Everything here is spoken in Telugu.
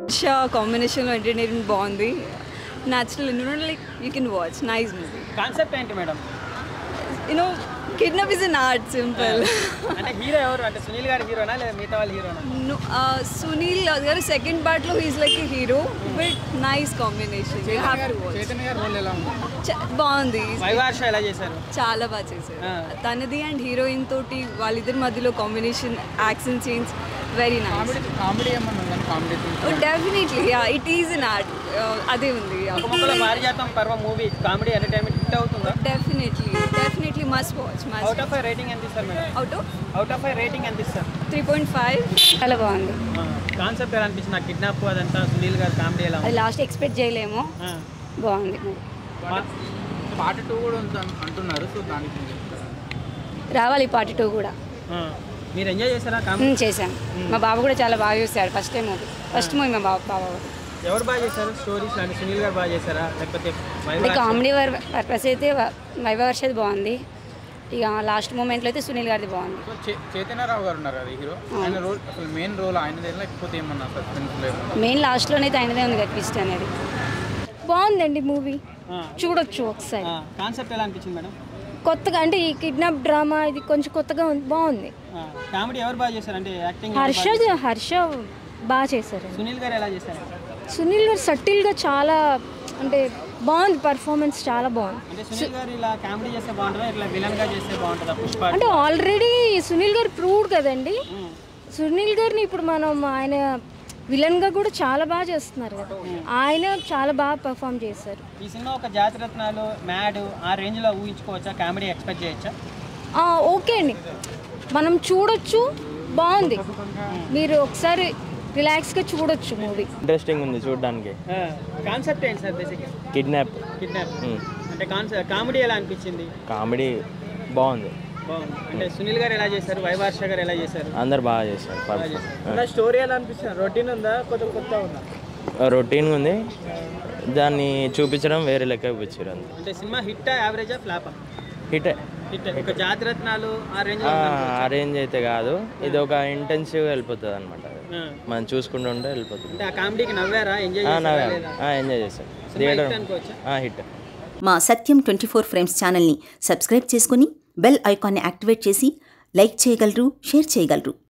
కాంబినేషన్లో ఎంటర్టైన్మెంట్ బాగుంది natural like you can watch nice movie concept ఏంటి madam you know kidnap is an art simple అంటే హీరో ఎవరు అంటే సునీల్ గారి హీరోనా లేదా మిగతా వాళ్ళ హీరోనా సునీల్ గారు సెకండ్ పార్ట్లో he's like a hero but nice combination you have to watch Chaitanya గారి రోల్ ఎలా ఉంది బాగుంది వైవార్ష ఎలా చేశారు చాలా బాగా చేశారు ఆ. తనది అండ్ హీరోయిన్ తోటి వాళ్ళిద్దరి మధ్యలో combination action scenes very nice comedy comedy ఏమన్నా ఉందని comedy definitely it is in art అదే ఉంది ఒక మొక్కల Parijatham Parva movie comedy entertainment hit అవుతుందా definitely definitely must watch out must of I rating ఎంత ఇస్తారు madam out of out of I rating ఎంత ఇస్తారు త్రీ పాయింట్ ఫైవ్ చాలా బాగుంది కాన్సెప్ట్ ఎలా అనిపించింది నాకు కిడ్నాప్ అదంతా సునీల్ గారి కామెడీ ఎలా అది ఉంది లాస్ట్ ఎక్స్పెక్ట్ చేయలేము ఆ. బాగుంది పార్ట్ టూ కూడా ఉంది అన్- అంటున్నారు సో దానికి ఏం చెప్తారు? రావాలి పార్ట్ టూ కూడా ఆ. మీరు ఎంజాయ్ చేశారా కామెడీ చేశాం మా బాబు కూడా చాలా బాగా చూస్తాడు first time movie first movie మా బాబు బాబు ఎవరు బాగా చేశారు స్టోరీస్ అంటే సునీల్ గారు బాగా చేశారా లేకపోతే ఇది వైవార్ష? కామెడీ పర్పస్ అయితే వైభవర్షది బాగుంది ఇక లాస్ట్ మూమెంట్లో అయితే సునీల్ గారిది బాగుంది సో చే- చైతన్యరావు గారు ఉన్నారు కదా హీరో ఆయన రోల్ అసలు మెయిన్ రోల్ ఆయనదే లేకపోతే ఏమన్నా సస్పెన్స్ లేదు మెయిన్ లాస్ట్లోనైతే ఆయనదే ఉంది కదా ట్విస్ట్ అనేది బాగుందండి మూవీ ఆ. చూడొచ్చు ఒకసారి ఆ. కాన్సెప్ట్ ఎలా అనిపించింది మేడం కొత్తగా అంటే ఈ కిడ్నాప్ డ్రామా ఇది కొంచెం కొత్తగా ఉంది బాగుంది ఆ. కామెడీ ఎవరు బాగా చేశారు అంటే యాక్టింగ్ హర్ష హర్ష బాగా చేశారు సునీల్ గారు ఎలా చేశారు సునీల్ గారు సటిల్గా చాలా అంటే బాగుంది పర్ఫార్మెన్స్ చాలా బాగుంది అంటే సునీల్ గారు ఇలా కామెడీ చేస్తే బాగుంటుందా ఇట్లా విలన్ గా చేస్తే బాగుంటుందా పుష్ప అంటే ఆల్రెడీ సునీల్ గారు ప్రూవ్డ్ కదండి ఉమ్. సునీల్ గారిని ఇప్పుడు మనం ఆయన విలన్గా కూడా చాలా బాగా చేస్తున్నారు కదా ఆయన చాలా బాగా పర్ఫామ్ చేశారు ఈ సినిమా ఒక జాతిరత్నాలు మ్యాడ్ ఆ రేంజ్ లో ఊహించుకోవచ్చా కామెడీ ఎక్స్పెక్ట్ చేయొచ్చా ఆ, ఓకే అండి మనం చూడొచ్చు బాగుంది మీరు ఒకసారి రిలాక్స్గా చూడొచ్చు మూవీ ఇంట్రెస్టింగ్ ఉంది చూడడానికి కాన్సెప్ట్ ఏంటి సార్ బేసిక్ కిడ్నాప్ కిడ్నాప్ అంటే కాన్సెప్ట్ కామెడీ ఎలా అనిపించింది కామెడీ బాగుంది బాగుంది అంటే సునీల్ గారు ఎలా చేశారు వైవార్ష గారు ఎలా చేశారు అందరు బాగా చేశారు బాగా చేశారు స్టోరీ ఎలా అనిపిస్తుంది రొటీన్ ఉందా కొత్త కొత్త ఉందా రొటీన్ ఉంది దాన్ని చూపించడం వేరే లెక్క చూపించారు అంతే అంటే సినిమా హిట్ యావరేజా ఫ్లాపా హిట్ హిట్ ఒక జాతిరత్నాలు ఆ రేంజ్ అరేంజ్ అయితే కాదు ఇది ఒక ఇంటెన్సివ్ వెళ్ళిపోతుంది అనమాట మనం చూసుకుంటూ ఉంటే వెళ్ళిపోతుంది అంటే ఆ కామెడీకి నవ్వారా ఎంజాయ్ ఆ, చేశారా నవ్వాం. లేదా ఆ, ఎంజాయ్ చేస్తాం సినిమా థియేటర్ హిట్ అనుకోవచ్చా హిట్ మా సత్యం ట్వంటీ ఫోర్ ఫ్రేమ్స్ ఛానల్ని సబ్స్క్రైబ్ చేసుకుని బెల్ ఐకాన్ని యాక్టివేట్ చేసి లైక్ చేయగలరు షేర్ చేయగలరు